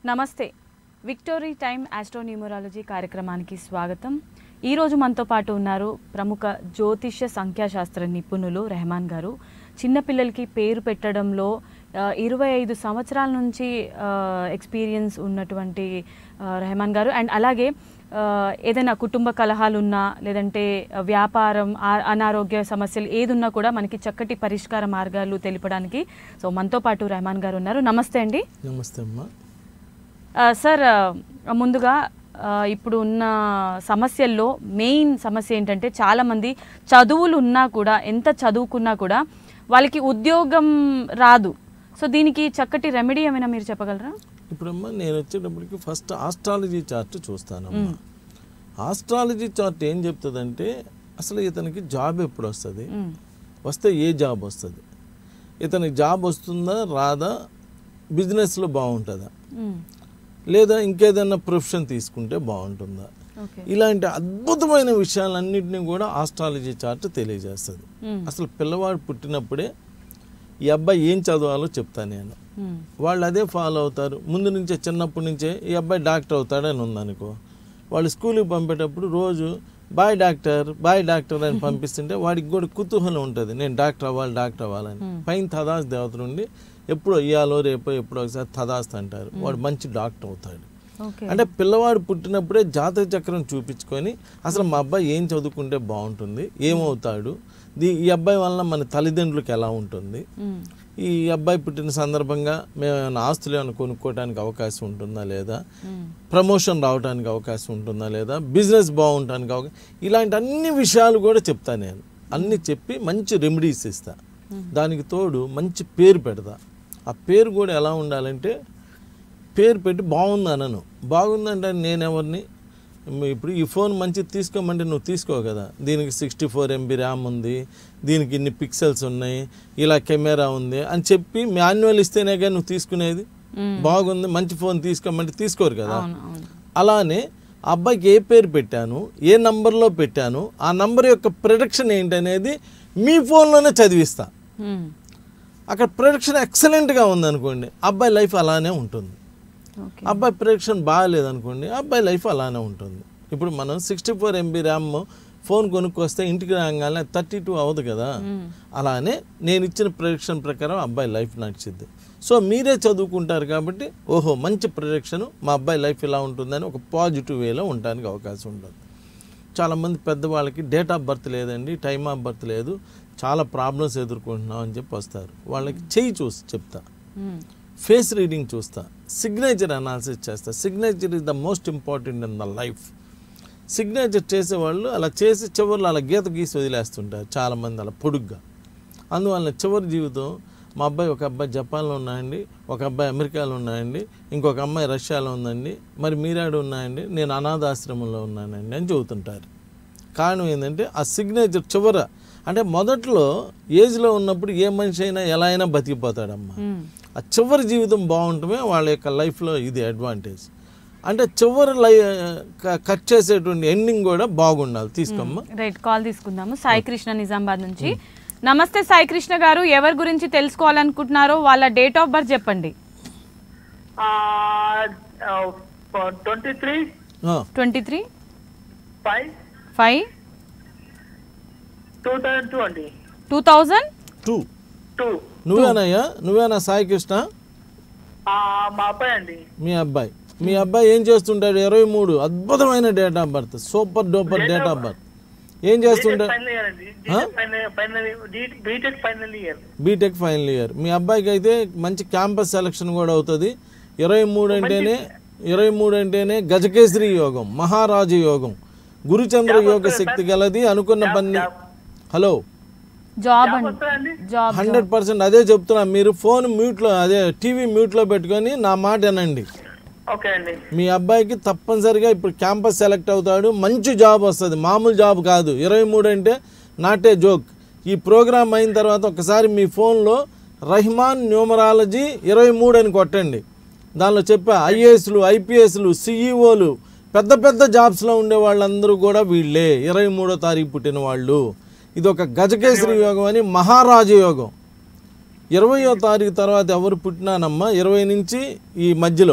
నమస్తే victory time astronumerology కార్యక్రమానికి స్వాగతం ఈరోజు మనతో పాటు ఉన్నారు ప్రముఖ జ్యోతిష్య సంఖ్యాశాస్త్ర నిపుణులు రెహమాన్ గారు చిన్నపిల్లలకి పేరు పెట్టడంలో ఆ, ఇరవై ఐదు సంవత్సరాల నుంచి ఆ, ఎక్స్పీరియన్స్ ఉన్నటువంటి ఆ, రెహమాన్ గారు అండ్ అలాగే ఆ, ఏదైనా కుటుంబ కలహాలు ఉన్నా లేదంటే ఆ, వ్యాపారం ఆ- అనారోగ్య సమస్యలు ఏదున్నా కూడా మనకి చక్కటి పరిష్కార మార్గాలు తెలుపడానికి సో మనతో పాటు రెహమాన్ గారు ఉన్నారు నమస్తే అండి నమస్తే అమ్మా ఆ, సార్ ఆ, ముందుగా ఆ, ఇప్పుడు ఉన్న సమస్యల్లో మెయిన్ సమస్య ఏంటంటే చాలామంది చదువులు ఉన్నా కూడా ఎంత చదువుకున్నా కూడా వాళ్ళకి ఉద్యోగం రాదు సో దీనికి చక్కటి రెమెడీ ఏమైనా మీరు చెప్పగలరా ఇప్పుడమ్మా నేను వచ్చేటప్పటికి ఫస్ట్ ఆస్ట్రాలజీ చార్ట్ చూస్తానమ్మా ఆస్ట్రాలజీ చార్ట్ ఏం చెప్తుందంటే అసలు ఇతనికి జాబ్ ఎప్పుడు వస్తుంది మ్మ్. వస్తే ఏ జాబ్ వస్తుంది ఇతనికి జాబ్ వస్తుందా రాదా బిజినెస్లో బాగుంటుందా మ్మ్. లేదా ఇంకేదైనా ప్రొఫెషన్ తీసుకుంటే బాగుంటుందా ఓకే ఇలాంటి అద్భుతమైన విషయాలన్నింటినీ కూడా ఆస్ట్రాలజీ చార్ట్ తెలియజేస్తుంది మ్మ్. అసలు పిల్లవాడు పుట్టినప్పుడే ఈ అబ్బాయి ఏం చదవాలో చెప్తాను నేను మ్మ్. వాళ్ళు అదే ఫాలో అవుతారు ముందు నుంచే చిన్నప్పటి నుంచే ఈ అబ్బాయి డాక్టర్ అవుతాడని ఉందనుకో వాళ్ళు స్కూల్కి పంపేటప్పుడు రోజు బాయ్ డాక్టర్ బాయ్ డాక్టర్ అని పంపిస్తుంటే వాడికి కూడా కుతూహలం ఉంటుంది నేను డాక్టర్ అవ్వాలి డాక్టర్ అవ్వాలని పైన తదాస్ దేవత నుండి ఎప్పుడో ఇయ్యాలో రేపో ఎప్పుడో ఒకసారి తదాస్త్ అంటారు వాడు మంచి డాక్టర్ అవుతాడు ఓకే అంటే పిల్లవాడు పుట్టినప్పుడే జాతక చక్రం చూపించుకొని అసలు మా అబ్బాయి ఏం చదువుకుంటే బాగుంటుంది ఏమవుతాడు దీ ఈ అబ్బాయి వలన మన తల్లిదండ్రులకు ఎలా ఉంటుంది మ్మ్. ఈ అబ్బాయి పుట్టిన సందర్భంగా మేము ఏమైనా ఆస్తులు ఏమైనా కొనుక్కోవడానికి అవకాశం ఉంటుందా లేదా మ్మ్. ప్రమోషన్ రావడానికి అవకాశం ఉంటుందా లేదా బిజినెస్ బాగుండటానికి అవకాశం ఇలాంటి అన్ని విషయాలు కూడా చెప్తా నేను అన్ని చెప్పి మంచి రెమెడీస్ ఇస్తా దానికి తోడు మంచి పేరు పెడతా ఆ పేరు కూడా ఎలా ఉండాలంటే పేరు పెట్టి బాగుంది అనను బాగుందంటే నేను ఎవరిని మ్ ఇప్పుడు ఈ ఫోన్ మంచిది తీసుకోమంటే నువ్వు తీసుకో కదా దీనికి సిక్స్టీ ఫోర్ ఎంబీ ర్యామ్ ఉంది దీనికి ఇన్ని పిక్సెల్స్ ఉన్నాయి ఇలా కెమెరా ఉంది అని చెప్పి మాన్యువల్ ఇస్తేనే కానీ నువ్వు తీసుకునేది మ్మ్. బాగుంది మంచి ఫోన్ తీసుకోమంటే తీసుకోరు కదా అవును అవును అలానే ఆ అబ్బాయికి ఏ పేరు పెట్టాను ఏ నంబర్లో పెట్టాను ఆ నంబర్ యొక్క ప్రొడక్షన్ ఏంటనేది మీ ఫోన్లోనే చదివిస్తా మ్మ్. అక్కడ ప్రొడక్షన్ ఎక్సలెంట్గా ఉందనుకోండి అబ్బాయి లైఫ్ అలానే ఉంటుంది ఓకే అబ్బాయి ప్రొడక్షన్ బాగాలేదనుకోండి అబ్బాయి లైఫ్ అలానే ఉంటుంది ఇప్పుడు మనం sixty four MB RAM phone కొనుక్కొస్తే ఇంటికి రాగానే థర్టీ టూ అవ్వదు కదా మ్మ్. అలానే నేను ఇచ్చిన ప్రొడక్షన్ ప్రకారం అబ్బాయి లైఫ్ నడిచిద్ది సో మీరే చదువుకుంటారు కాబట్టి ఓహో మంచి ప్రొడక్షన్ మా అబ్బాయి లైఫ్ ఇలా ఉంటుందని ఒక పాజిటివ్ వేలో ఉండడానికి అవకాశం ఉంటుంది చాలామంది పెద్దవాళ్ళకి డేట్ ఆఫ్ బర్త్ లేదండి టైమ్ ఆఫ్ బర్త్ లేదు చాలా ప్రాబ్లమ్స్ ఎదుర్కొంటున్నాం అని చెప్పి వస్తారు వాళ్ళకి చెయ్యి చూసి చెప్తా మ్మ్. ఫేస్ రీడింగ్ చూస్తా సిగ్నేచర్ అనాలిసిస్ చేస్తా signature is the most important in the life signature చేసేవాళ్ళు అలా చేసి చివరిలో అలా గీత గీసి వదిలేస్తుంటారు చాలామంది అలా పొడుగ్గా అందువల్ల చివరి జీవితం మా అబ్బాయి ఒక అబ్బాయి జపాన్లో ఉన్నాయండి ఒక అబ్బాయి అమెరికాలో ఉన్నాయండి ఇంకొక అమ్మాయి రష్యాలో ఉందండి మరి మీరాడు ఉన్నాయండి నేను అనాథాశ్రమంలో ఉన్నానండి అని చెబుతుంటారు కారణం ఏంటంటే ఆ సిగ్నేచర్ చివర అంటే మొదట్లో ఏజ్లో ఉన్నప్పుడు ఏ మనిషి అయినా ఎలా అయినా బతికిపోతాడమ్మా మ్మ్. ఆ చివరి జీవితం బాగుంటమే వాళ్ళ యొక్క లైఫ్లో ఇది అడ్వాంటేజ్ అంటే చివరి లై క- కట్ చేసేటువంటి ఎండింగ్ కూడా బాగుండాలి తీసుకోమ్మా రైట్ కాల్ తీసుకుందాము సాయి కృష్ణ నిజామాబాద్ నుంచి నమస్తే సాయి కృష్ణ గారు ఎవరి గురించి తెలుసుకోవాలనుకుంటున్నారో వాళ్ళ డేట్ ఆఫ్ బర్త్ చెప్పండి ట్వంటీ త్రీ ఆ, twenty three five five two thousand two అండి టూ థౌజండ్ టూ టూ నువ్వేనయ్యా నువ్వేనా సాయి కృష్ణ మా అబ్బాయి అండి మీ అబ్బాయి మీ అబ్బాయి ఏం చేస్తుంటాడు ఇరవై మూడు అద్భుతమైన date of birth super duper date of birth ఏం చేస్తుంటాడు ఫైనల్ ఇయర్ అండి final BTech final year BTech final year మీ అబ్బాయికి అయితే మంచి క్యాంపస్ సెలక్షన్ కూడా అవుతుంది ఇరవై మూడు అంటేనే ఇరవై మూడు అంటేనే గజకేసరి యోగం మహారాజు యోగం గురుచంద్ర యోగ శక్తి గలది అనుకున్న పని హలో జాబ్ అండి వస్తుందండి జాబ్ హండ్రెడ్ పర్సెంట్ అదే చెప్తున్నా మీరు ఫోన్ మ్యూట్లో అదే టీవీ మ్యూట్లో పెట్టుకొని నా మాట వినండి ఓకే అండి మీ అబ్బాయికి తప్పనిసరిగా ఇప్పుడు క్యాంపస్ సెలెక్ట్ అవుతాడు మంచి జాబ్ వస్తుంది మామూలు జాబ్ కాదు ఇరవై మూడు అంటే నాటే జోక్ ఈ ప్రోగ్రామ్ అయిన తర్వాత ఒకసారి మీ ఫోన్లో రహమాన్ న్యూమరాలజీ ఇరవై మూడు అని కొట్టండి దానిలో చెప్పా ఐఏఎస్లు ఐపీఎస్లు సిఈఓలు పెద్ద పెద్ద జాబ్స్లో ఉండే వాళ్ళందరూ కూడా వీళ్ళే ఇరవై మూడో తారీఖు పుట్టిన వాళ్ళు ఇది ఒక గజకేసరి యోగం అని మహారాజ యోగం ఇరవయో తారీఖు తర్వాత ఎవరు పుట్టినానమ్మా ఇరవై నుంచి ఈ మధ్యలో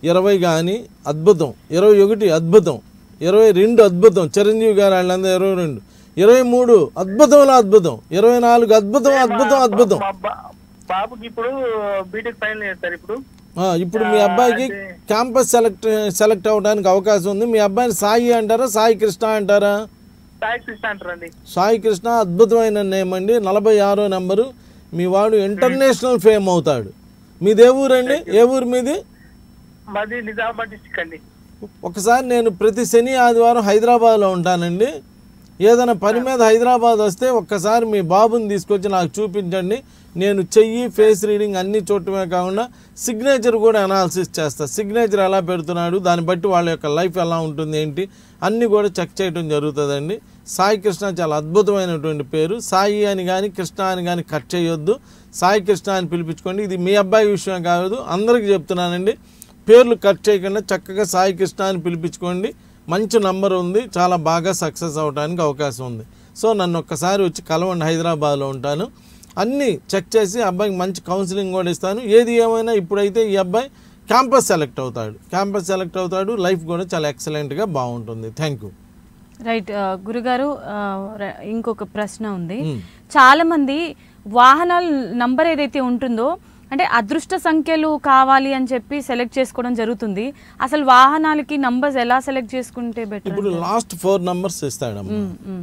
ఇరవై కానీ అద్భుతం ఇరవై ఒకటి అద్భుతం ఇరవై రెండు అద్భుతం చిరంజీవి గారు వాళ్ళందరూ ఇరవై రెండు ఇరవై మూడు అద్భుతంలో అద్భుతం ఇరవై నాలుగు అద్భుతం అద్భుతం అద్భుతం మా బా- బాబుకి ఇప్పుడు బీటెక్ ఫైనల్ ఇయర్ సార్ ఇప్పుడు ఆ, ఇప్పుడు మీ అబ్బాయికి క్యాంపస్ సెలెక్ట్ సెలెక్ట్ అవ్వడానికి అవకాశం ఉంది మీ అబ్బాయిని సాయి అంటారా సాయి కృష్ణ అంటారా సాయి కృష్ణ అంటారండి సాయి కృష్ణ అద్భుతమైన నేమ్ అండి నలభై ఆరో నెంబరు మీ వాడు ఇంటర్నేషనల్ ఫేమ్ అవుతాడు మీది ఏ ఊరండి ఏ ఊరు మీది మాది నిజామాబాద్ డిస్టిక్ అండి ఒకసారి నేను ప్రతి శని ఆదివారం హైదరాబాద్లో ఉంటానండి ఏదైనా పని మీద హైదరాబాద్ వస్తే ఒక్కసారి మీ బాబుని తీసుకొచ్చి నాకు చూపించండి నేను చెయ్యి ఫేస్ రీడింగ్ అన్ని చూడటమే కాకుండా సిగ్నేచర్ కూడా అనాలిసిస్ చేస్తా సిగ్నేచర్ ఎలా పెడుతున్నాడు దాన్ని బట్టి వాళ్ళ యొక్క లైఫ్ ఎలా ఉంటుంది ఏంటి అన్నీ కూడా చెక్ చేయడం జరుగుతుందండి సాయి కృష్ణ చాలా అద్భుతమైనటువంటి పేరు సాయి అని కానీ కృష్ణ అని కానీ కట్ చేయొద్దు సాయి కృష్ణ అని పిలిపించుకోండి ఇది మీ అబ్బాయి విషయం కాదు అందరికీ చెప్తున్నానండి పేర్లు కట్ చేయకుండా చక్కగా సాయి కృష్ణ అని పిలిపించుకోండి మంచి నంబర్ ఉంది చాలా బాగా సక్సెస్ అవడానికి అవకాశం ఉంది సో నన్ను ఒక్కసారి వచ్చి కలవండి హైదరాబాద్లో ఉంటాను అన్నీ చెక్ చేసి అబ్బాయికి మంచి కౌన్సిలింగ్ కూడా ఇస్తాను ఏది ఏమైనా ఇప్పుడైతే ఈ అబ్బాయి క్యాంపస్ సెలెక్ట్ అవుతాడు క్యాంపస్ సెలెక్ట్ అవుతాడు లైఫ్ కూడా చాలా ఎక్సలెంట్గా బాగుంటుంది థ్యాంక్ యూ రైట్ ఆ, గురుగారు ఆ, ర- ఇంకొక ప్రశ్న ఉంది చాలా మంది వాహనాల నంబర్ ఏదైతే ఉంటుందో అంటే అదృష్ట సంఖ్యలు కావాలి అని చెప్పి సెలెక్ట్ చేసుకోవడం జరుగుతుంది అసలు వాహనాలకి నంబర్స్ ఎలా సెలెక్ట్ చేసుకుంటే బెటర్ ఇప్పుడు లాస్ట్ ఫోర్ నంబర్స్ ఇస్తాడమ్మా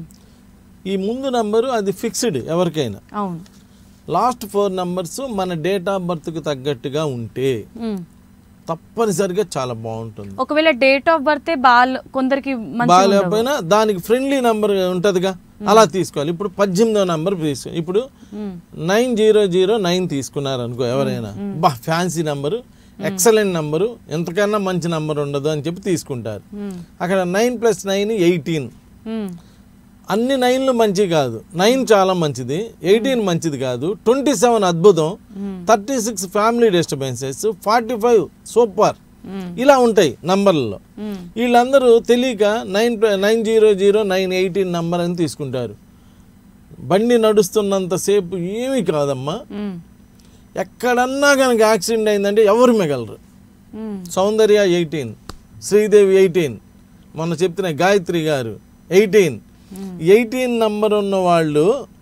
ఈ ముందు నంబరు అది ఫిక్స్డ్ ఎవరికైనా అవును లాస్ట్ ఫోర్ నంబర్స్ మన డేట్ ఆఫ్ బర్త్కి తగ్గట్టుగా ఉంటే మ్మ్. తప్పనిసరిగా చాలా బాగుంటుంది ఒకవేళ డేట్ ఆఫ్ బర్త్ బాల్ కొందరికి మంచి బాగాలేకపోయినా దానికి ఫ్రెండ్లీ నంబర్ ఉంటుందిగా అలా తీసుకోవాలి ఇప్పుడు పద్దెనిమిదో నంబర్ తీసుకో ఇప్పుడు నైన్ జీరో జీరో నైన్ తీసుకున్నారు అనుకో ఎవరైనా బా ఫ్యాన్సీ నంబరు ఎక్సలెంట్ నంబరు ఎంతకన్నా మంచి నంబర్ ఉండదు అని చెప్పి తీసుకుంటారు అక్కడ నైన్ ప్లస్ నైన్ ఎయిటీన్ మ్మ్. అన్ని నైన్లు మంచి కాదు నైన్ చాలా మంచిది ఎయిటీన్ మంచిది కాదు ట్వంటీ సెవెన్ అద్భుతం thirty six family disturbances forty five super ఇలా ఉంటాయి నంబర్లలో మ్మ్. వీళ్ళందరూ తెలియక nine nine zero zero nine eighteen number అని తీసుకుంటారు బండి నడుస్తున్నంతసేపు ఏమీ కాదమ్మా మ్మ్. ఎక్కడన్నా కనుక యాక్సిడెంట్ అయిందంటే ఎవరు మిగలరు మ్మ్. సౌందర్య ఎయిటీన్ శ్రీదేవి ఎయిటీన్ మొన్న చెప్తున్న గాయత్రి గారు ఎయిటీన్ ఎయిటీన్ నంబర్ ఉన్న వాళ్ళు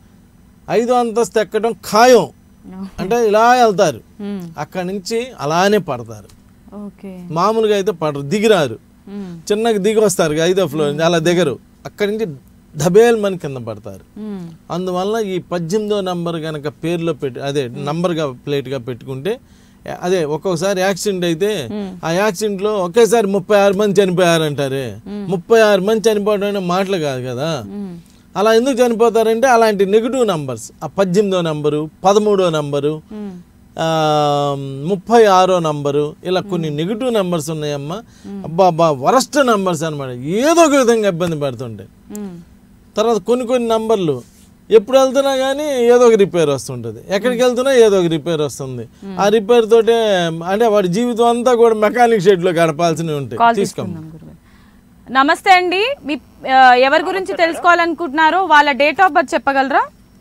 ఐదో అంతస్తు ఎక్కడం ఖాయం అంటే ఇలా వెళ్తారు మ్మ్. అక్కడి నుంచి అలానే పడతారు ఓకే మామూలుగా అయితే పడరు దిగిరారు మ్మ్. చిన్నగా దిగి వస్తారు ఐదో ఫ్లోర్ నుంచి అలా దిగరు అక్కడి నుంచి ధబేల్ మని కింద పడతారు మ్మ్. అందువల్ల ఈ పద్దెనిమిదో నంబర్ కనుక పేరులో పెట్టి అదే నంబర్గా ప్లేట్గా పెట్టుకుంటే అదే ఒక్కొక్కసారి యాక్సిడెంట్ అయితే ఆ యాక్సిడెంట్లో ఒకేసారి ముప్పై ఆరు మంది చనిపోయారంటారే ముప్పై ఆరు మంది చనిపోవడం అనే మాటలు కాదు కదా మ్మ్. అలా ఎందుకు చనిపోతారంటే అలాంటి నెగిటివ్ నంబర్స్ ఆ పద్దెనిమిదో నంబరు పదమూడో నంబరు మ్మ్. ఆ, ముప్పై ఆరో నంబరు ఇలా కొన్ని నెగిటివ్ నంబర్స్ ఉన్నాయమ్మా అబ్బా అబ్బా వరస్ట్ నంబర్స్ అనమాట ఏదో ఒక విధంగా ఇబ్బంది పెడుతుంటాయి మ్మ్. తర్వాత కొన్ని కొన్ని నంబర్లు ఎప్పుడు వెళ్తున్నా కానీ ఏదో ఒక రిపేర్ వస్తుంటుంది ఎక్కడికి వెళ్తున్నా ఏదో ఒక రిపేర్ వస్తుంది ఆ రిపేర్ తోటే అంటే వాడి జీవితం అంతా కూడా మెకానిక్ షెడ్లో గడపాల్సినవి ఉంటాయి కాల్ తీసుకోమ్మ తీసుకుందాం గురుగారు నమస్తే అండి మీ ఆ, ఎవరి గురించి తెలుసుకోవాలనుకుంటున్నారో వాళ్ళ డేట్ ఆఫ్ బర్త్ చెప్పగలరా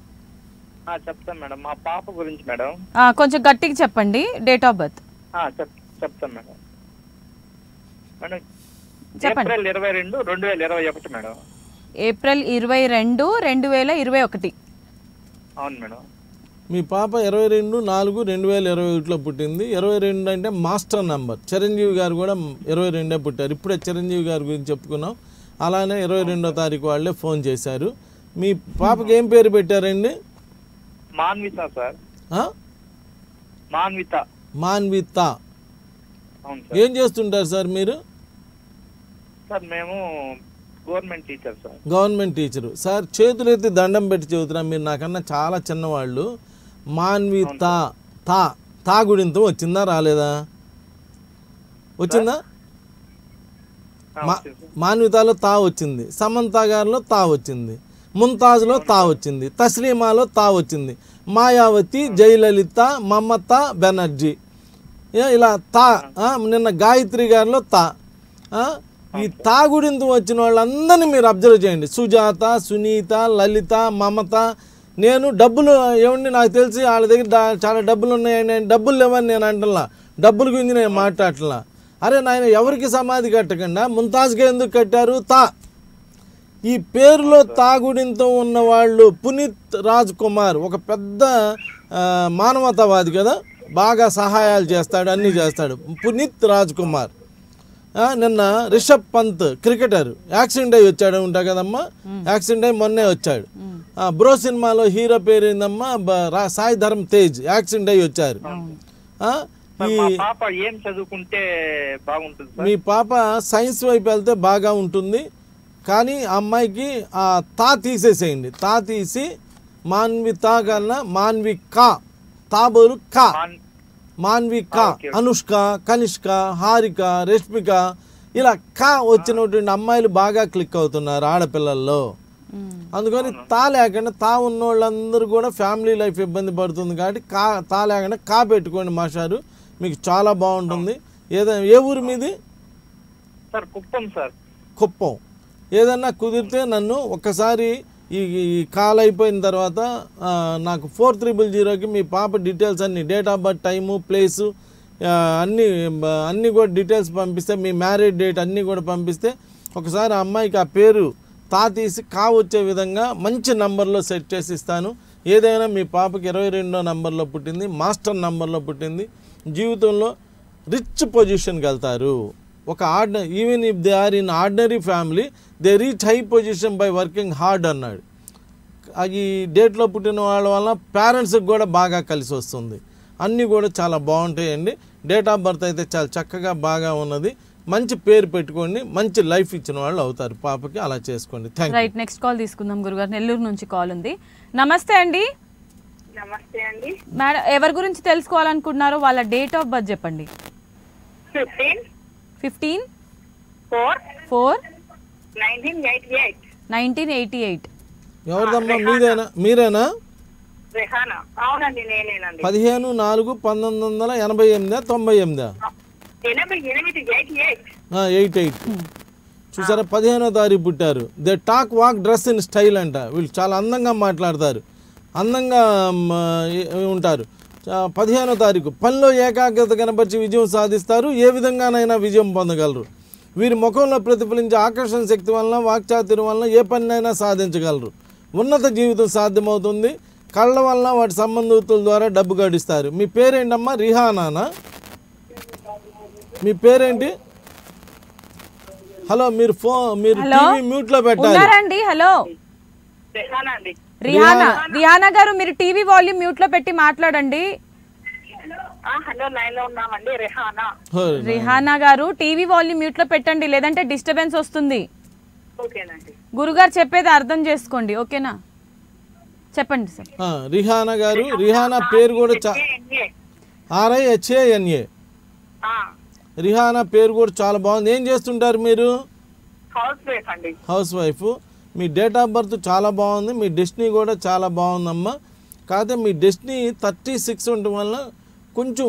ఆ, చెప్తాను మేడం మా పాప గురించి మేడం ఆ, కొంచెం గట్టిగా చెప్పండి డేట్ ఆఫ్ బర్త్ ఆ, చెప్ చెప్తాను మేడం మేడం చెప్పండి. ఏప్రిల్ ఇరవై రెండు రెండు వేల ఇరవై ఒకటి మేడం ఏప్రిల్ ఇరవై రెండు రెండు వేల ఇరవై ఒకటి అవును మేడం మీ పాప ఇరవై రెండు నాలుగు రెండు వేల ఇరవై ఒకటిలో పుట్టింది ఇరవై రెండు అంటే మాస్టర్ నంబర్ చిరంజీవి గారు కూడా ఇరవై రెండే పుట్టారు ఇప్పుడే చిరంజీవి గారి గురించి చెప్పుకున్నాం అలానే ఇరవై రెండో తారీఖు వాళ్ళే ఫోన్ చేశారు మీ పాపకి ఏం పేరు పెట్టారండి మాన్విత సార్ ఆ? మాన్విత మాన్విత అవును సార్ ఏం చేస్తుంటారు సార్ మీరు సార్ మేము government teacher sir government teacher sir చేతులు ఎత్తి దండం పెట్టి చెబుతున్నాం మీరు నాకన్నా చాలా చిన్నవాళ్ళు మాన్విత తా తా గుడింతం వచ్చిందా రాలేదా వచ్చిందా ఆ, మా వచ్చింది సార్. మాన్వితాలో తా వచ్చింది సమంత గారిలో తా వచ్చింది ముంతాజ్లో తా వచ్చింది తస్లీమాలో తా వచ్చింది మాయావతి జయలలిత మమత బెనర్జీ ఏ, ఇలా తా ఆ, నిన్న గాయత్రి గారిలో తా ఆ, ఈ తా గుడింతం వచ్చిన వాళ్ళందరినీ మీరు అబ్జర్వ్ చేయండి సుజాత సునీత లలిత మమత నేను డబ్బులు ఏమండి నాకు తెలిసి వాళ్ళ దగ్గర డా- చాలా డబ్బులు ఉన్నాయండి డబ్బులు లేవని నేను అంటున్నా డబ్బుల గురించి నేను మాట్లాడట్లా అరే నాయన ఎవరికి సమాధి కట్టకుండా ముంతాజ్కి ఎందుకు కట్టారు తా ఈ పేరులో తాగుడింతో ఉన్న వాళ్ళు పునీత్ రాజ్ కుమార్ ఒక పెద్ద ఆ, మానవతావాది కదా బాగా సహాయాలు చేస్తాడు అన్నీ చేస్తాడు పునీత్ రాజ్ కుమార్ ఆ, నిన్న రిషబ్ పంత్ క్రికెటర్ యాక్సిడెంట్ అయ్యి వచ్చాడు ఉంటా కదమ్మా యాక్సిడెంట్ అయ్యి మొన్నే వచ్చాడు ఆ, బ్రో సినిమాలో హీరో పేరు ఏందమ్మా బ- రా- సాయి ధర్మ్ తేజ్ యాక్సిడెంట్ అయ్యి వచ్చారు ఆ, సార్, ఈ మా పాప ఏం చదువుకుంటే బాగుంటుంది సార్ మీ పాప సైన్స్ వైపు వెళ్తే బాగా ఉంటుంది కానీ ఆ అమ్మాయికి ఆ తా తీసేసేయండి తా తీసి మాన్వి తా కన్నా మాన్వి కా తా బదులు కా మాన్- మాన్వి కా ఓకే. అనుష్క కనిష్క హారిక రష్మిక ఇలా కా వచ్చినటువంటి అమ్మాయిలు బాగా క్లిక్ అవుతున్నారు ఆడపిల్లల్లో మ్మ్. అందుకని తా లేకుండా తా ఉన్న వాళ్ళందరూ కూడా ఫ్యామిలీ లైఫ్ ఇబ్బంది పడుతుంది కాబట్టి కా తా లేకుండా కా పెట్టుకోండి మాస్టారు మీకు చాలా బాగుంటుంది ఏదైనా ఏ ఊరు మీది సార్ కుప్పం సార్ కుప్పం ఏదన్నా కుదిరితే నన్ను ఒక్కసారి ఈ ఈ కాల్ అయిపోయిన తర్వాత ఆ, నాకు ఫోర్ త్రిబుల్ జీరోకి మీ పాప డీటెయిల్స్ అన్ని date of birth time place ఆ, అన్ని బ- అన్ని కూడా డీటెయిల్స్ పంపిస్తే మీ మ్యారేజ్ డేట్ అన్నీ కూడా పంపిస్తే ఒకసారి ఆ అమ్మాయికి ఆ పేరు తా తీసి కా వచ్చే విధంగా మంచి నంబర్లో సెట్ చేసి ఇస్తాను ఏదైనా మీ పాపకి ఇరవై రెండో నంబర్లో పుట్టింది మాస్టర్ నంబర్లో పుట్టింది జీవితంలో రిచ్ పొజిషన్కి వెళ్తారు ఒక ordinary even if they are in ordinary family they reach high position by working hard అన్నాడు అది ఈ డేట్లో పుట్టిన వాళ్ళ వల్ల పేరెంట్స్కి కూడా బాగా కలిసి వస్తుంది అన్నీ కూడా చాలా బాగుంటాయండి డేట్ ఆఫ్ బర్త్ అయితే చాలా చక్కగా బాగా ఉన్నది మంచి పేరు పెట్టుకోండి మంచి లైఫ్ ఇచ్చిన వాళ్ళు అవుతారు పాపకి అలా చేసుకోండి థ్యాంక్ రైట్ నెక్స్ట్ కాల్ తీసుకుందాం గురుగారు నెల్లూరు నుంచి కాల్ ఉంది నమస్తే అండి నమస్తే అండి మేడం ఎవరి గురించి తెలుసుకోవాలనుకుంటున్నారో వాళ్ళ డేట్ ఆఫ్ బర్త్ చెప్పండి fifteen fifteen four four nineteen eighty eight nineteen eighty eight ఎవరిదమ్మా మీదేనా మీరేనా రెహానా అవునండి నేనేనండి పదిహేను నాలుగు పంతొమ్మిది వందల ఎనభై ఎనిమిదా తొంభై ఎనిమిదా ఎనభై ఎనిమిది ఎయిటీ ఎయిట్ ఎయిట్ ఎయిట్ చూసారా పదిహేనో తారీఖు పుట్టారు they talk walk dress in style అంట వీళ్ళు చాలా అందంగా మాట్లాడతారు అందంగా మ్, ఏ- ఉంటారు చా- పదిహేనో తారీఖు పనిలో ఏకాగ్రత కనపరిచి విజయం సాధిస్తారు ఏ విధంగానైనా విజయం పొందగలరు వీరి ముఖంలో ప్రతిఫలించే ఆకర్షణ శక్తి వలన వాక్చాతుర్యం వలన ఏ పనినైనా సాధించగలరు ఉన్నత జీవితం సాధ్యమవుతుంది కళ్ళ వలన వాటి సంబంధితుల ద్వారా డబ్బు గడిస్తారు మీ పేరేంటమ్మా రిహానానా మీ పేరేంటి హలో మీరు ఫోన్ మీరు హలో? టీవీ మ్యూట్ లో పెట్టాలి ఉన్నారండి హలో రెహానా అండి రిహానా రిహానా గారు మీరు టీవీ వాల్యూమ్ మ్యూట్ లో పెట్టి మాట్లాడండి ఆ, హలో లైన్ లో ఉన్నామండి రెహానా హోయ్. రిహానా గారు టీవీ వాల్యూమ్ మ్యూట్ లో పెట్టండి లేదంటే డిస్టర్బెన్స్ వస్తుంది ఓకేనండి గురుగారు చెప్పేది అర్థం చేసుకోండి ఓకేనా చెప్పండి సార్ ఆ, రిహానా గారు రిహానా పేరు కూడా చా ఏ, ఆర్ఐ హెచ్ఏఎన్ఏ ఆ, రిహానా పేరు కూడా చాలా బాగుంది ఏం చేస్తుంటారు మీరు హౌస్ వైఫ్ అండి హౌస్ వైఫ్ మీ డేట్ ఆఫ్ బర్త్ చాలా బాగుంది మీ డెస్టినీ కూడా చాలా బాగుందమ్మా కాకపోతే మీ డెస్టినీ థర్టీ సిక్స్ ఉండటం వల్ల కొంచెం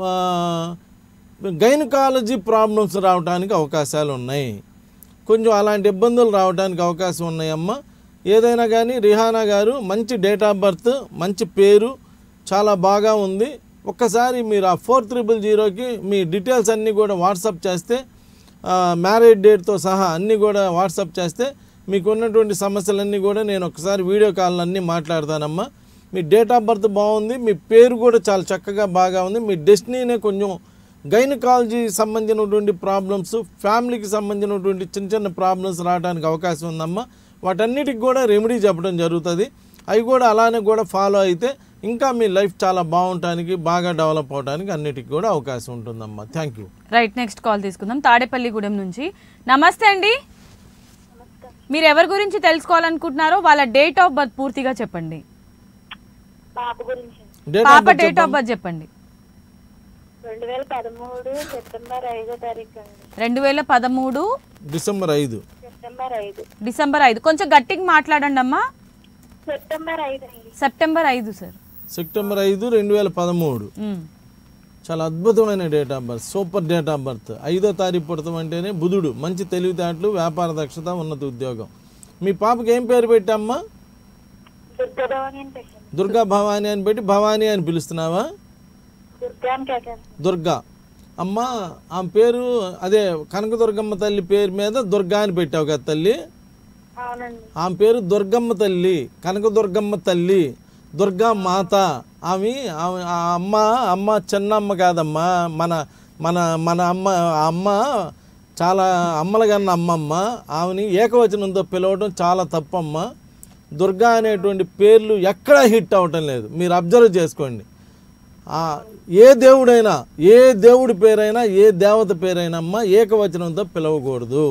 గైనకాలజీ ప్రాబ్లమ్స్ రావడానికి అవకాశాలు ఉన్నాయి కొంచెం అలాంటి ఇబ్బందులు రావడానికి అవకాశం ఉన్నాయమ్మా ఏదైనా కానీ రిహానా గారు మంచి డేట్ ఆఫ్ బర్త్ మంచి పేరు చాలా బాగా ఉంది ఒక్కసారి మీరు ఆ ఫోర్ త్రిబుల్ జీరోకి మీ డీటెయిల్స్ అన్నీ కూడా వాట్సాప్ చేస్తే మ్యారేజ్ డేట్తో సహా అన్నీ కూడా వాట్సాప్ చేస్తే మీకు ఉన్నటువంటి సమస్యలన్నీ కూడా నేను ఒకసారి వీడియో కాల్ అన్నీ మాట్లాడతానమ్మా మీ డేట్ ఆఫ్ బర్త్ బాగుంది మీ పేరు కూడా చాలా చక్కగా బాగా ఉంది మీ డెస్టినీనే కొంచెం గైనకాలజీ సంబంధించినటువంటి ప్రాబ్లమ్స్ ఫ్యామిలీకి సంబంధించినటువంటి చిన్న చిన్న ప్రాబ్లమ్స్ రావడానికి అవకాశం ఉందమ్మా వాటన్నిటికి కూడా రెమెడీ చెప్పడం జరుగుతుంది అవి కూడా అలానే కూడా ఫాలో అయితే ఇంకా మీ లైఫ్ చాలా బాగుండటానికి బాగా డెవలప్ అవడానికి అన్నిటికి కూడా అవకాశం ఉంటుందమ్మా thank you right next call తీసుకుందాం తాడేపల్లిగూడెం నుంచి నమస్తే అండి మీరు ఎవరి గురించి తెలుసుకోవాలనుకుంటున్నారో వాళ్ళ డేట్ ఆఫ్ బర్త్ పూర్తిగా చెప్పండి పాప గురించి డేట్ పాప డేట్ ఆఫ్ బర్త్ చెప్పండి రెండు వేల పదమూడు సెప్టెంబర్ ఐదో తారీఖు అండి రెండు వేల పదమూడు డిసెంబర్ ఐదు సెప్టెంబర్ ఐదు డిసెంబర్ ఐదు కొంచెం గట్టిగా మాట్లాడండి అమ్మా సెప్టెంబర్ ఐదు అండి సెప్టెంబర్ ఐదు సార్ సెప్టెంబర్ ఐదు రెండు వేల పదమూడు ఉమ్. చాలా అద్భుతమైన date of birth super date of birth ఐదో తారీఖు పుడతాం అంటేనే బుధుడు మంచి తెలివితేటలు వ్యాపార దక్షత ఉన్నత ఉద్యోగం మీ పాపకి ఏం పేరు పెట్టామ్మా దుర్గభవాని అని పెట్టండి దుర్గా భవాని అని పెట్టి భవానీ అని పిలుస్తున్నావా దుర్గా అని పెట్టండి దుర్గా అమ్మ ఆమె పేరు అదే కనకదుర్గమ్మ తల్లి పేరు మీద దుర్గా అని పెట్టావు కదా తల్లి అవునండి ఆమె పేరు దుర్గమ్మ తల్లి కనకదుర్గమ్మ తల్లి దుర్గా మాత ఆమె ఆమె ఆ అమ్మ అమ్మ చిన్నమ్మ కాదమ్మా మన మన మన అమ్మ ఆ అమ్మ చాలా అమ్మల కన్నా అమ్మమ్మ ఆమెని ఏకవచనంతో పిలవడం చాలా తప్పమ్మ దుర్గా అనేటువంటి పేర్లు ఎక్కడా హిట్ అవ్వటం లేదు మీరు అబ్జర్వ్ చేసుకోండి ఆ, ఏ దేవుడైనా ఏ దేవుడి పేరైనా ఏ దేవత పేరైనా అమ్మ ఏకవచనంతో పిలవకూడదు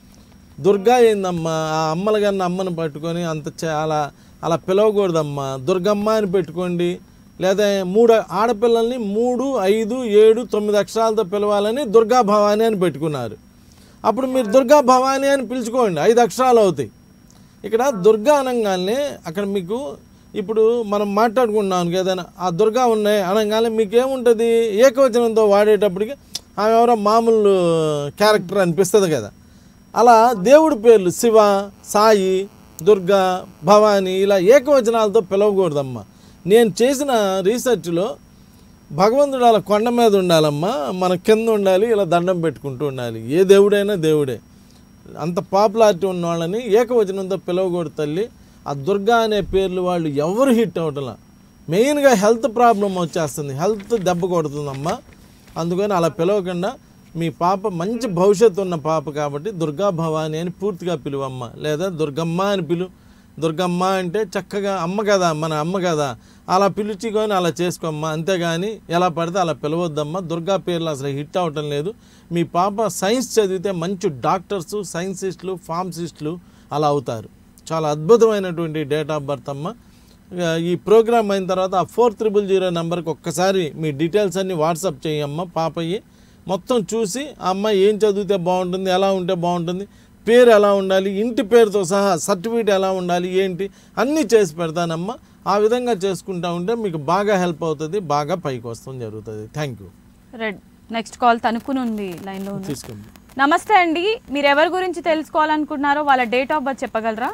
దుర్గా ఏందమ్మా ఆ అమ్మల కన్నా అమ్మని పట్టుకొని అంత చాలా అలా పిలవకూడదమ్మా దుర్గమ్మ అని పెట్టుకోండి లేదా మూడు ఆడపిల్లల్ని మూడు ఐదు ఏడు తొమ్మిది అక్షరాలతో పిలవాలని దుర్గా భవాని అని పెట్టుకున్నారు అప్పుడు మీరు దుర్గా భవాని అని పిలుచుకోండి ఐదు అక్షరాలు అవుతాయి ఇక్కడ దుర్గా అనగానే అక్కడ మీకు ఇప్పుడు మనం మాట్లాడుకున్నాం ఏదైనా ఆ దుర్గా ఉన్నాయి అనగానే మీకు ఏముంటుంది ఏకవచనంతో వాడేటప్పటికి ఆమె ఎవరో మామూలు క్యారెక్టర్ అనిపిస్తుంది కదా అలా దేవుడి పేర్లు శివ సాయి దుర్గా భవాని ఇలా ఏకవచనాలతో పిలవకూడదమ్మా నేను చేసిన రీసెర్చ్లో భగవంతుడు అలా కొండ మీద ఉండాలమ్మా మన కింద ఉండాలి ఇలా దండం పెట్టుకుంటూ ఉండాలి ఏ దేవుడైనా దేవుడే అంత పాపులారిటీ ఉన్న వాళ్ళని ఏకవచనంతో పిలవకూడదు తల్లి ఆ దుర్గా అనే పేర్లు వాళ్ళు ఎవరు హిట్ అవటంలా మెయిన్గా హెల్త్ ప్రాబ్లం వచ్చేస్తుంది హెల్త్ దెబ్బ కొడుతుందమ్మా అందుకని అలా పిలవకుండా మీ పాప మంచి భవిష్యత్తు ఉన్న పాప కాబట్టి దుర్గా భవాని అని పూర్తిగా పిలువమ్మ లేదా దుర్గమ్మ అని పిలు దుర్గమ్మ అంటే చక్కగా అమ్మ కదా మన అమ్మ కదా అలా పిలుచుకొని అలా చేసుకోమ్మా అంతేగాని ఎలా పడితే అలా పిలవద్దమ్మా దుర్గా పేర్లు అసలు హిట్ అవటం లేదు మీ పాప సైన్స్ చదివితే మంచి డాక్టర్స్ సైన్సిస్టులు ఫార్మసిస్టులు అలా అవుతారు చాలా అద్భుతమైనటువంటి డేట్ ఆఫ్ బర్త్ అమ్మ ఇక ఈ ప్రోగ్రామ్ అయిన తర్వాత ఆ ఫోర్ త్రిబుల్ జీరో నెంబర్కి ఒక్కసారి మీ డీటెయిల్స్ అన్ని వాట్సాప్ చేయమ్మ పాపయ్యి మొత్తం చూసి ఆ అమ్మాయి ఏం చదివితే బాగుంటుంది ఎలా ఉంటే బాగుంటుంది పేరు ఎలా ఉండాలి ఇంటి పేరుతో సహా సర్టిఫికేట్ ఎలా ఉండాలి ఏంటి అన్నీ చేసి పెడతానమ్మా ఆ విధంగా చేసుకుంటా ఉంటే మీకు బాగా హెల్ప్ అవుతుంది బాగా పైకి వస్తాం జరుగుతుంది థ్యాంక్ యూ రెడ్ నెక్స్ట్ కాల్ తనుకుని ఉంది లైన్లో ఉంది తీసుకోండి నమస్తే అండి మీరు ఎవరి గురించి తెలుసుకోవాలనుకుంటున్నారో వాళ్ళ డేట్ ఆఫ్ బర్త్ చెప్పగలరా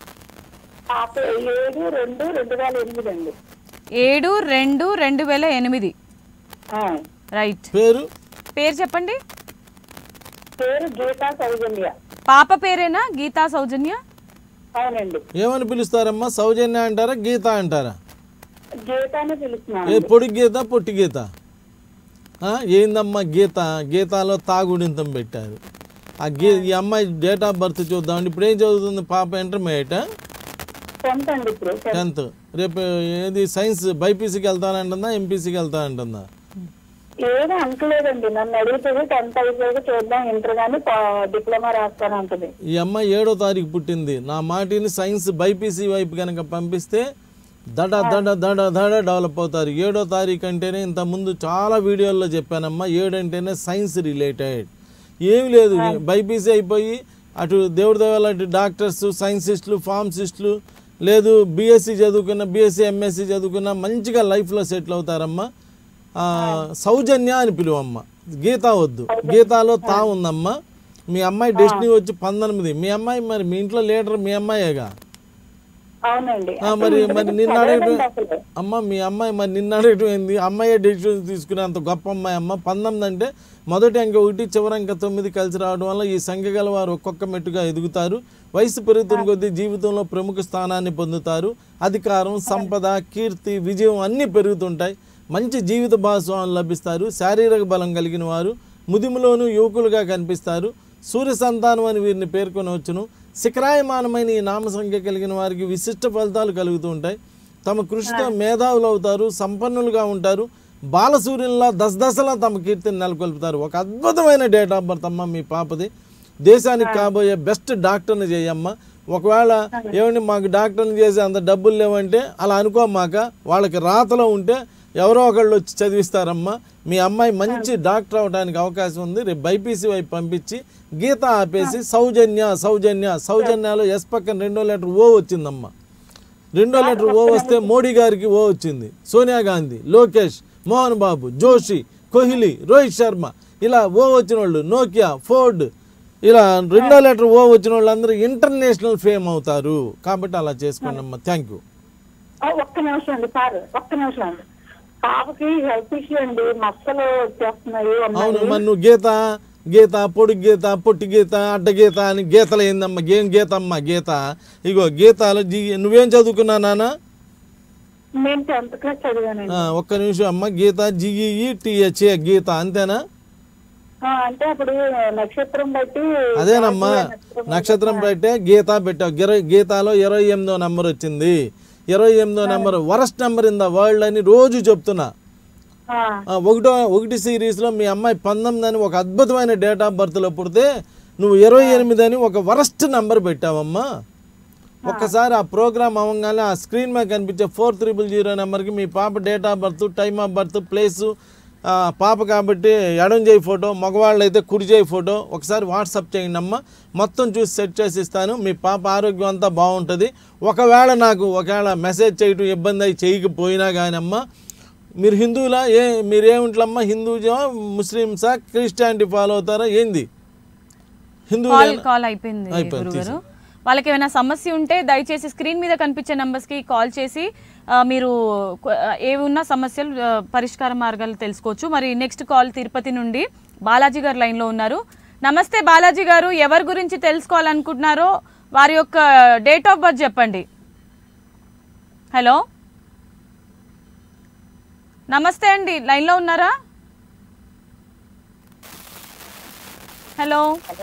పాప ఏడు రెండు రెండు వేల ఎనిమిది అండి ఏడు రెండు రెండు వేల ఎనిమిది ఆ, రైట్ పేరు పేరు చెప్పండి పేరు గీతా సౌజన్య పాప పేరేనా గీతా సౌజన్య అవునండి ఏమని పిలుస్తారమ్మా సౌజన్య అంటారా గీత అంటారా గీతానే పిలుస్తున్నాను ఏ పొడి గీత పొట్టి గీత ఆ, ఏందమ్మా గీత గీతాలో తాగుడింతం పెట్టారు ఆ గీ ఈ అమ్మాయి డేట్ ఆఫ్ బర్త్ చూద్దామండి ఇప్పుడు ఏం చదువుతుంది పాప ఇంటర్మీడియట్ టెన్త్ అండి ఇప్పుడు టెన్త్ రేపు ఏది సైన్స్ బైపీసీకి వెళ్తానంటుందా ఎంపీసీకి వెళ్తానంటుందా ఏదో అంటలేదండి నన్ను అడుగుతుంది టెన్త్ అయిపోయాక చూద్దాం ఇంటర్ కానీ డిప్లొమా రాస్తాను అంటది ఈ అమ్మాయి ఏడో తారీఖు పుట్టింది నా మాటిని సైన్స్ బైపీసీ వైపు కనుక పంపిస్తే దడ దడ దడ దడ డెవలప్ అవుతారు ఏడో తారీఖు అంటేనే ఇంత ముందు చాలా వీడియోల్లో చెప్పానమ్మా ఏడు అంటేనే సైన్స్ రిలేటెడ్ ఏమి లేదు బైపీసీ అయిపోయి అటు దేవుడి దేవాల అటు డాక్టర్స్ సైన్సిస్టులు ఫార్మసిస్టులు లేదు బీఎస్సీ చదువుకున్న బీఎస్సీ ఎంఎస్సీ చదువుకున్న మంచిగా లైఫ్లో సెటిల్ అవుతారమ్మా ఆ, సౌజన్య అని పిలువమ్మ గీత వద్దు గీతాలో తా ఉందమ్మా మీ అమ్మాయి డెస్టినీ వచ్చి పంతొమ్మిది మీ అమ్మాయి మరి మీ ఇంట్లో లీడర్ మీ అమ్మాయేగా అవునండి ఆ, మరి మరి నిన్న అడగటం చదవదండి అసలు అమ్మ మీ అమ్మాయి మరి నిన్న అడగటం ఏంది అమ్మాయే డెసిషన్ తీసుకునే అంత గొప్ప అమ్మాయి అమ్మ పంతొమ్మిది అంటే మొదటి అంక ఒకటి చివరి అంక తొమ్మిది కలిసి రావడం వల్ల ఈ సంఖ్య గల వారు ఒక్కొక్క మెట్టుగా ఎదుగుతారు వయసు పెరుగుతున్న కొద్దీ జీవితంలో ప్రముఖ స్థానాన్ని పొందుతారు అధికారం సంపద కీర్తి విజయం అన్నీ పెరుగుతుంటాయి మంచి జీవిత భాగస్వాములు లభిస్తారు శారీరక బలం కలిగిన వారు ముదిములోను యువకులుగా కనిపిస్తారు సూర్య సంతానం అని వీరిని పేర్కొనవచ్చును శిఖరాయమానమైన ఈ నామ సంఖ్య కలిగిన వారికి విశిష్ట ఫలితాలు కలుగుతూ ఉంటాయి తమ కృషితో మేధావులు అవుతారు సంపన్నులుగా ఉంటారు బాలసూర్యుల్లా దశదశలా తమ కీర్తిని నెలకొల్పుతారు ఒక అద్భుతమైన డేట్ ఆఫ్ బర్త్ అమ్మ మీ పాపది దేశానికి కాబోయే బెస్ట్ డాక్టర్ని చేయమ్మ ఒకవేళ ఏమండి మాకు డాక్టర్ని చేసి అంత డబ్బులు లేవంటే అలా అనుకోమాక వాళ్ళకి రాతలో ఉంటే ఎవరో ఒకళ్ళు వచ్చి చదివిస్తారమ్మా మీ అమ్మాయి మంచి డాక్టర్ అవడానికి అవకాశం ఉంది రేపు బైపీసీ వైపు పంపించి గీత ఆపేసి సౌజన్య సౌజన్య సౌజన్యాలో ఎస్ పక్కన రెండో లెటర్ ఓ వచ్చిందమ్మా రెండో లెటర్ ఓ వస్తే మోడీ గారికి ఓ వచ్చింది సోనియా గాంధీ లోకేష్ మోహన్ బాబు జోషి కోహ్లీ రోహిత్ శర్మ ఇలా ఓ వచ్చిన వాళ్ళు నోకియా ఫోర్డ్ ఇలా రెండో లెటర్ ఓ వచ్చిన వాళ్ళందరూ ఇంటర్నేషనల్ ఫేమ్ అవుతారు కాబట్టి అలా చేసుకోండి అమ్మా థ్యాంక్ యూ ఆ, ఒక్క నిమిషం అండి సార్ ఒక్క నిమిషం అండి పాపకి హెల్త్ ఇష్యూ అండి మచ్చలు వచ్చేస్తున్నాయి అవును ఉన్నాయి. మరి నువ్వు గీత గీత పొడి గీత పొట్టి గీత అడ్డ గీత అని గీతలు ఏందమ్మా గేం గీత అమ్మా గీత ఇగో గీతాలు జీ- నువ్వేం చదువుకున్నా నాన్న నేను టెన్త్ క్లాస్ చదివానండి ఆ, ఒక్క నిమిషం అమ్మ గీత జిఈ టిహెచ్ గీత అంతేనా ఆ, అంటే అప్పుడు నక్షత్రం బట్టి అదేనమ్మా నక్షత్రం పెట్టే గీత పెట్టావు గిర గీతాలో ఇరవై ఎనిమిదో నెంబర్ వచ్చింది ఇరవై ఎనిమిదో number worst number in the world అని రోజు చెప్తున్నా ఆ, ఆ, ఒకటో ఒకటి సిరీస్లో మీ అమ్మాయి పంతొమ్మిది అని ఒక అద్భుతమైన డేట్ ఆఫ్ బర్త్లో పుడితే నువ్వు ఇరవై ఎనిమిది అని ఒక వరస్ట్ నెంబర్ పెట్టావమ్మా ఒక్కసారి ఆ ప్రోగ్రామ్ అవ్వగానే ఆ స్క్రీన్ మీద కనిపించే ఫోర్ త్రిబుల్ జీరో నెంబర్కి మీ పాప date of birth time of birth place పాప కాబట్టి ఎడం చేయి ఫోటో మగవాళ్ళు అయితే కుడి చేయి ఫోటో ఒకసారి వాట్సాప్ చేయండి అమ్మ మొత్తం చూసి సెట్ చేసి ఇస్తాను మీ పాప ఆరోగ్యం అంతా బాగుంటుంది ఒకవేళ నాకు ఒకవేళ మెసేజ్ చేయటం ఇబ్బంది అయి చేయకపోయినా కానీ అమ్మ మీరు హిందువులా ఏ మీరేమిట్లమ్మా హిందూజా ముస్లిమ్సా క్రిస్టియానిటీ ఫాలో అవుతారా ఏంది హిందూ కాల్ కాల్ అయిపోయింది అయిపోయింది, గురుగారు వాళ్ళకి ఏమైనా సమస్య ఉంటే దయచేసి స్క్రీన్ మీద కనిపించే numbers కి కాల్ చేసి ఆ, మీరు కొ- ఆ, ఏవి ఉన్న సమస్యలు ఆ, పరిష్కార మార్గాలు తెలుసుకోవచ్చు మరి నెక్స్ట్ కాల్ తిరుపతి నుండి బాలాజీ గారు లైన్లో ఉన్నారు నమస్తే బాలాజీ గారు ఎవరి గురించి తెలుసుకోవాలనుకుంటున్నారో వారి యొక్క డేట్ ఆఫ్ బర్త్ చెప్పండి హలో నమస్తే అండి లైన్లో ఉన్నారా హలో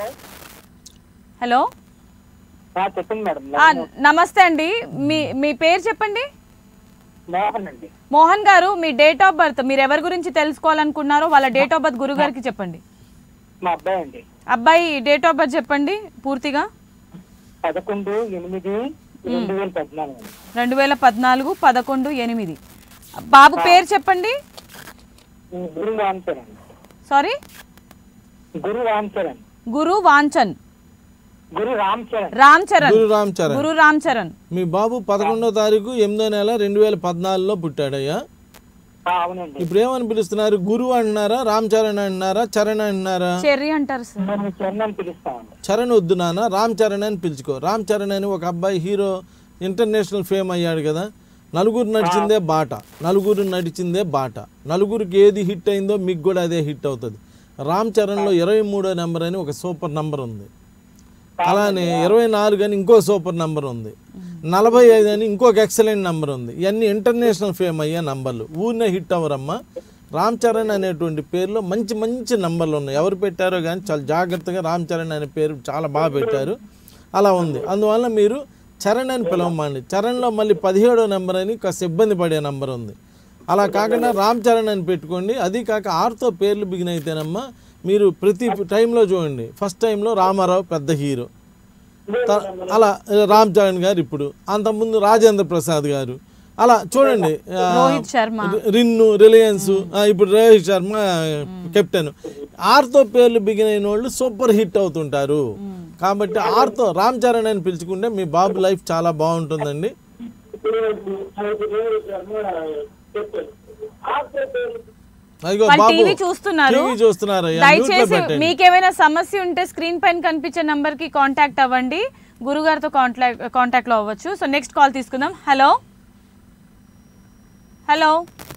హలో ఆ, చెప్పండి మేడం ఆ, నమస్తే అండి మీ మీ పేరు చెప్పండి మోహన్ అండి మోహన్ గారు మీ డేట్ ఆఫ్ బర్త్ మీరు ఎవరి గురించి తెలుసుకోవాలనుకున్నారో వాళ్ళ డేట్ ఆఫ్ బర్త్ గురువు గారికి చెప్పండి మా అబ్బాయి అండి అబ్బాయి డేట్ ఆఫ్ బర్త్ చెప్పండి పూర్తిగా పదకొండు ఎనిమిది రెండు వేల పద్నాలుగు అండి రెండు వేల పద్నాలుగు పదకొండు ఎనిమిది బాబు పేరు చెప్పండి గురు రామ్ చరణ్ సారీ గురు రామ్ చరణ్ గురు వాంచన్ గురు రామ్ చరణ్ రామ్ చరణ్ గురు రామ్ చరణ్ గురు రామ్ చరణ్ మీ బాబు పదకొండో తారీఖు ఎనిమిదో నెల రెండు వేల పద్నాలుగులో పుట్టాడయ్యా ఆ, అవునండి ఇప్పుడు ఏమని పిలుస్తున్నారు గురువు అంటున్నారా రామ్ చరణ్ అంటున్నారా చరణ్ అంటున్నారా చెర్రీ అంటారు సార్ మేము చరణ్ అని పిలుస్తామండి చరణ్ వద్దు నాన్న రామ్ చరణ్ అని పిలుచుకో రామ్ చరణ్ అని ఒక అబ్బాయి హీరో ఇంటర్నేషనల్ ఫేమ్ అయ్యాడు కదా నలుగురు నడిచిందే బాట నలుగురు నడిచిందే బాట నలుగురికి ఏది హిట్ అయిందో మీకు కూడా అదే హిట్ అవుతుంది రామ్ చరణ్లో ఇరవై మూడో నెంబర్ అని ఒక సూపర్ నెంబర్ ఉంది అలానే ఇరవై నాలుగు అని ఇంకో సూపర్ నెంబర్ ఉంది నలభై ఐదు అని ఇంకొక ఎక్సలెంట్ నెంబర్ ఉంది ఇవన్నీ ఇంటర్నేషనల్ ఫేమ్ అయ్యే నంబర్లు ఊరినే హిట్ అవ్వరమ్మా రామ్ చరణ్ అనేటువంటి పేరులో మంచి మంచి నంబర్లు ఉన్నాయి ఎవరు పెట్టారో కానీ చాలా జాగ్రత్తగా రామ్ చరణ్ అనే పేరు చాలా బాగా పెట్టారు అలా ఉంది అందువల్ల మీరు చరణ్ అని పిలవమండి చరణ్లో మళ్ళీ పదిహేడో నెంబర్ అని కాస్త ఇబ్బంది పడే నెంబర్ ఉంది అలా కాకుండా రామ్ చరణ్ అని పెట్టుకోండి అది కాక ఆరుతో పేర్లు బిగిన్ అయితేనమ్మా మీరు ప్రతి టైంలో చూడండి ఫస్ట్ టైంలో రామారావు పెద్ద హీరో త- అలా రామ్ చరణ్ గారు ఇప్పుడు అంతకుముందు రాజేంద్ర ప్రసాద్ గారు అలా చూడండి ఆ, రోహిత్ శర్మ రి- రిన్ను రిలయన్స్ ఆ, ఇప్పుడు రోహిత్ శర్మ కెప్టెన్ ఆర్తో పేర్లు బిగిన్ అయిన వాళ్ళు సూపర్ హిట్ అవుతుంటారు కాబట్టి ఆర్తో రామ్ చరణ్ అని పిలుచుకుంటే మీ బాబు లైఫ్ చాలా బాగుంటుందండి అదిగో వాళ్ళు బాబు టీవీ చూస్తున్నారు టీవీ చూస్తున్నారు అయ్యా. మ్యూట్లో దయచేసి పెట్టండి. మీకేమైనా సమస్య ఉంటే స్క్రీన్ పైన కనిపించే నంబర్ కి కాంటాక్ట్ అవ్వండి గురుగారితో కాంటాక్ట్ కాంటాక్ట్ లో అవ్వచ్చు సో నెక్స్ట్ కాల్ తీసుకుందాం హలో హలో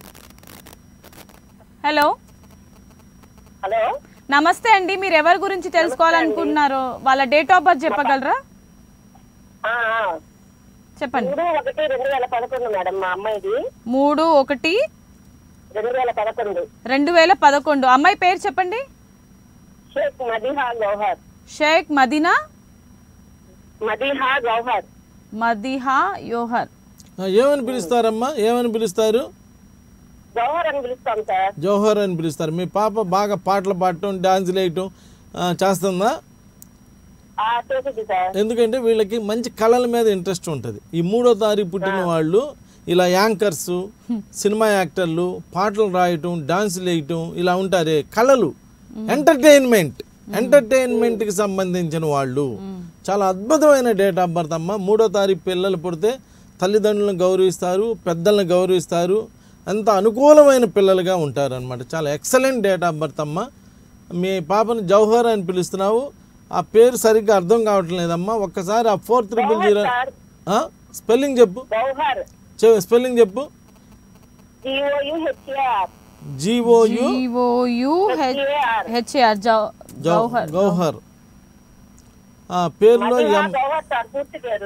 హలో హలో నమస్తే అండి మీరు ఎవరి గురించి తెలుసుకోవాలనుకుంటున్నారో వాళ్ళ డేట్ ఆఫ్ బర్త్ చెప్పగలరా ఆ, ఆ. చెప్పండి మూడు ఒకటి రెండు వేల పదకొండు మేడం మా అమ్మాయిది మూడు ఒకటి రెండు వేల పదకొండు రెండు వేల పదకొండు అమ్మాయి పేరు చెప్పండి షేక్ మదిహా గౌహర్ షేక్ మదీనా మదిహా గౌహర్ మదిహా యోహర్ ఆ, ఏమని పిలుస్తారమ్మా ఏమని పిలుస్తారు గౌహర్ అని పిలుస్తాం సార్ జోహర్ అని పిలుస్తారు మీ పాప బాగా పాటలు పాడటం డాన్స్ వేయటం ఆ, చేస్తుందా ఆ చేసింది సార్ ఎందుకంటే వీళ్ళకి మంచి కళల మీద ఇంట్రెస్ట్ ఉంటుంది ఈ మూడో తారీఖు పుట్టిన వాళ్ళు ఇలా యాంకర్స్ సినిమా యాక్టర్లు పాటలు రాయటం డాన్సులు వేయటం ఇలా ఉంటారే కళలు ఎంటర్టైన్మెంట్ ఎంటర్టైన్మెంట్కి సంబంధించిన వాళ్ళు చాలా అద్భుతమైన డేట్ ఆఫ్ బర్త్ అమ్మ మూడో తారీఖు పిల్లలు పుడితే తల్లిదండ్రులను గౌరవిస్తారు పెద్దలను గౌరవిస్తారు అంత అనుకూలమైన పిల్లలుగా ఉంటారు అనమాట చాలా ఎక్సలెంట్ డేట్ ఆఫ్ బర్త్ అమ్మ మీ పాపను జవహర్ అని పిలుస్తున్నావు ఆ పేరు సరిగ్గా అర్థం కావటం లేదమ్మా ఒక్కసారి ఆ ఫోర్ త్రిబుల్ జీరో స్పెల్లింగ్ చెప్పు గౌహర్ చె- స్పెల్లింగ్ చెప్పు G O U H A R G O U G O U H A R H A R Jauhar Gauhar ఆ, పేరులో మధురా ఎం గౌహర్ సార్ పూర్తి పేరు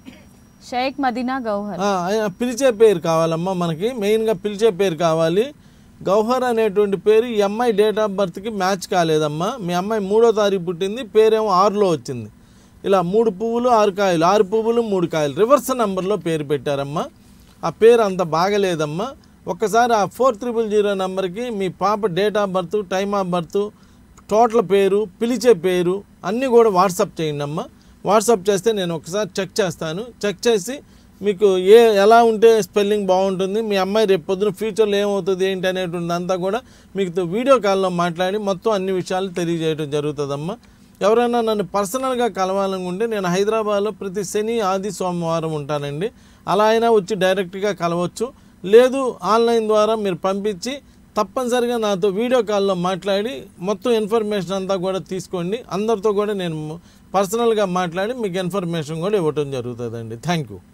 షేక్ మదీనా గౌహర్ ఆ, ఆయన పిలిచే పేరు కావాలమ్మా మనకి మెయిన్గా పిలిచే పేరు కావాలి గౌహర్ అనేటువంటి పేరు ఈ అమ్మాయి డేట్ ఆఫ్ బర్త్కి మ్యాచ్ కాలేదమ్మా మీ అమ్మాయి మూడో తారీఖు పుట్టింది పేరేమో ఆరులో వచ్చింది ఇలా మూడు పువ్వులు ఆరు కాయలు ఆరు పువ్వులు మూడు కాయలు రివర్స్ నెంబర్లో పేరు పెట్టారమ్మా ఆ పేరు అంత బాగలేదమ్మా ఒక్కసారి ఆ ఫోర్ త్రిబుల్ జీరో నెంబర్కి మీ పాప date of birth time of birth total పేరు పిలిచే పేరు అన్నీ కూడా వాట్సాప్ చేయండి అమ్మా వాట్సాప్ చేస్తే నేను ఒకసారి చెక్ చేస్తాను చెక్ చేసి మీకు ఏ ఎలా ఉంటే స్పెల్లింగ్ బాగుంటుంది మీ అమ్మాయి రేపు పొద్దున ఫ్యూచర్లో ఏమవుతుంది ఏంటి అనేటువంటి అంతా కూడా మీకు వీడియో కాల్లో మాట్లాడి మొత్తం అన్ని విషయాలు తెలియజేయడం జరుగుతుందమ్మా ఎవరైనా నన్ను పర్సనల్గా కలవాలనుకుంటే నేను హైదరాబాద్లో ప్రతి శని ఆది సోమవారం ఉంటానండి అలా అయినా వచ్చి డైరెక్ట్గా కలవచ్చు లేదు ఆన్లైన్ ద్వారా మీరు పంపించి తప్పనిసరిగా నాతో వీడియో కాల్లో మాట్లాడి మొత్తం ఇన్ఫర్మేషన్ అంతా కూడా తీసుకోండి అందరితో కూడా నేను పర్సనల్గా మాట్లాడి మీకు ఇన్ఫర్మేషన్ కూడా ఇవ్వటం జరుగుతుందండి థ్యాంక్ యూ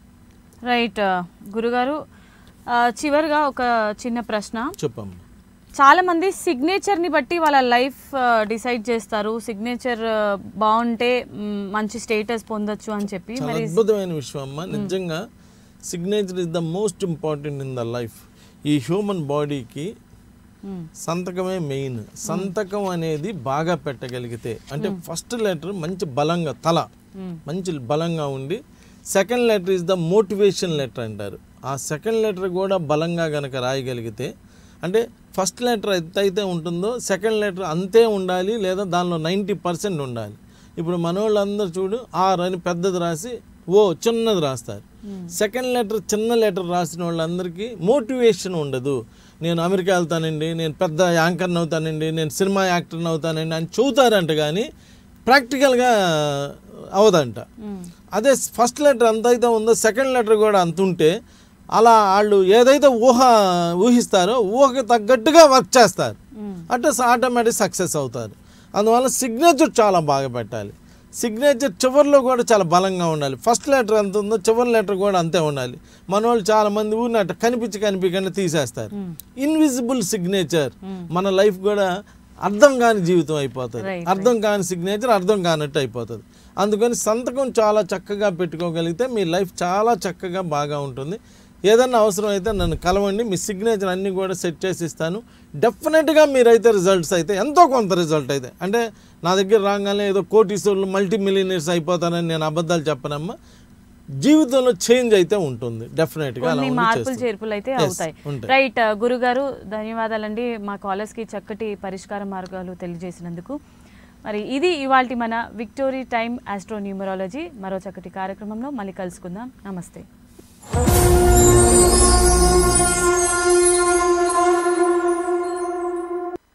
రైట్ గురుగారు ఆ, చివరిగా ఒక చిన్న ప్రశ్న చెప్పమ్మా చాలా మంది సిగ్నేచర్ ని బట్టి వాళ్ళ లైఫ్ డిసైడ్ చేస్తారు సిగ్నేచర్ బాగుంటే మ్, మంచి స్టేటస్ పొందొచ్చు అని చెప్పి చాలా మరి అద్భుతమైన విషయం అమ్మ నిజంగా signature is the most important in the life ఈ హ్యూమన్ బాడీకి మ్, సంతకమే మెయిన్ సంతకం అనేది బాగా పెట్టగలిగితే అంటే ఫస్ట్ లెటర్ మంచి బలంగా తల మ్, మంచి బలంగా ఉండి second letter is the motivation letter అంటారు ఆ సెకండ్ లెటర్ కూడా బలంగా గనక రాయగలిగితే అంటే ఫస్ట్ లెటర్ ఎంత అయితే ఉంటుందో సెకండ్ లెటర్ అంతే ఉండాలి లేదా దానిలో నైంటీ పర్సెంట్ ఉండాలి ఇప్పుడు మనోళ్ళందరూ చూడు ఆర్ అని పెద్దది రాసి ఓ చిన్నది రాస్తారు సెకండ్ లెటర్ చిన్న లెటర్ రాసిన వాళ్ళందరికీ మోటివేషన్ ఉండదు నేను అమెరికా వెళ్తానండి నేను పెద్ద యాంకర్ని అవుతానండి నేను సినిమా యాక్టర్ని అవుతానండి అని చూతారంట కానీ ప్రాక్టికల్గా అవదంట మ్, అదే ఫస్ట్ లెటర్ ఎంత అయితే ఉందో సెకండ్ లెటర్ కూడా అంత ఉంటే అలా వాళ్ళు ఏదైతే ఊహ ఊహిస్తారో ఊహకి తగ్గట్టుగా వర్క్ చేస్తారు మ్, అంటే ఆటోమేటిక్ సక్సెస్ అవుతారు అందువల్ల సిగ్నేచర్ చాలా బాగా పెట్టాలి సిగ్నేచర్ చివరిలో కూడా చాలా బలంగా ఉండాలి ఫస్ట్ లెటర్ ఎంత ఉందో చివరి లెటర్ కూడా అంతే ఉండాలి మన వాళ్ళు చాలా మంది ఊరినట్టు కనిపించి కనిపించకుండా తీసేస్తారు ఇన్విజిబుల్ సిగ్నేచర్ మన లైఫ్ కూడా అర్థం కాని జీవితం అయిపోతుంది Right, అర్థం కాని సిగ్నేచర్ అర్థం కానట్టు అయిపోతుంది అందుకని సంతకం చాలా చక్కగా పెట్టుకోగలిగితే మీ లైఫ్ చాలా చక్కగా బాగా ఉంటుంది ఏదన్నా అవసరం అయితే నన్ను కలవండి మీ సిగ్నేచర్ అన్నీ కూడా సెట్ చేసి ఇస్తాను డెఫినెట్గా మీరైతే రిజల్ట్స్ అయితే ఎంతో కొంత రిజల్ట్ అయితే అంటే నా దగ్గర రాగానే ఏదో కోటీశ్వరులు మల్టీ మిలియనర్స్ అయిపోతానని నేను అబద్ధాలు చెప్పనమ్మా జీవితంలో చేంజ్ అయితే ఉంటుంది డెఫినెట్గా అలా కొన్ని ఉండి మార్పులు చేస్తుంది. చేర్పులు అయితే Yes, అవుతాయి ఉంటాయి. రైట్ గురుగారు ధన్యవాదాలండి మా కాలర్స్ కి చక్కటి పరిష్కార మార్గాలు తెలియజేసినందుకు మరి ఇది ఇవాల్టి మన విక్టోరీ టైమ్ ఆస్ట్రో న్యూమరాలజీ మరో చక్కటి కార్యక్రమంలో మళ్ళీ కలుసుకుందాం నమస్తే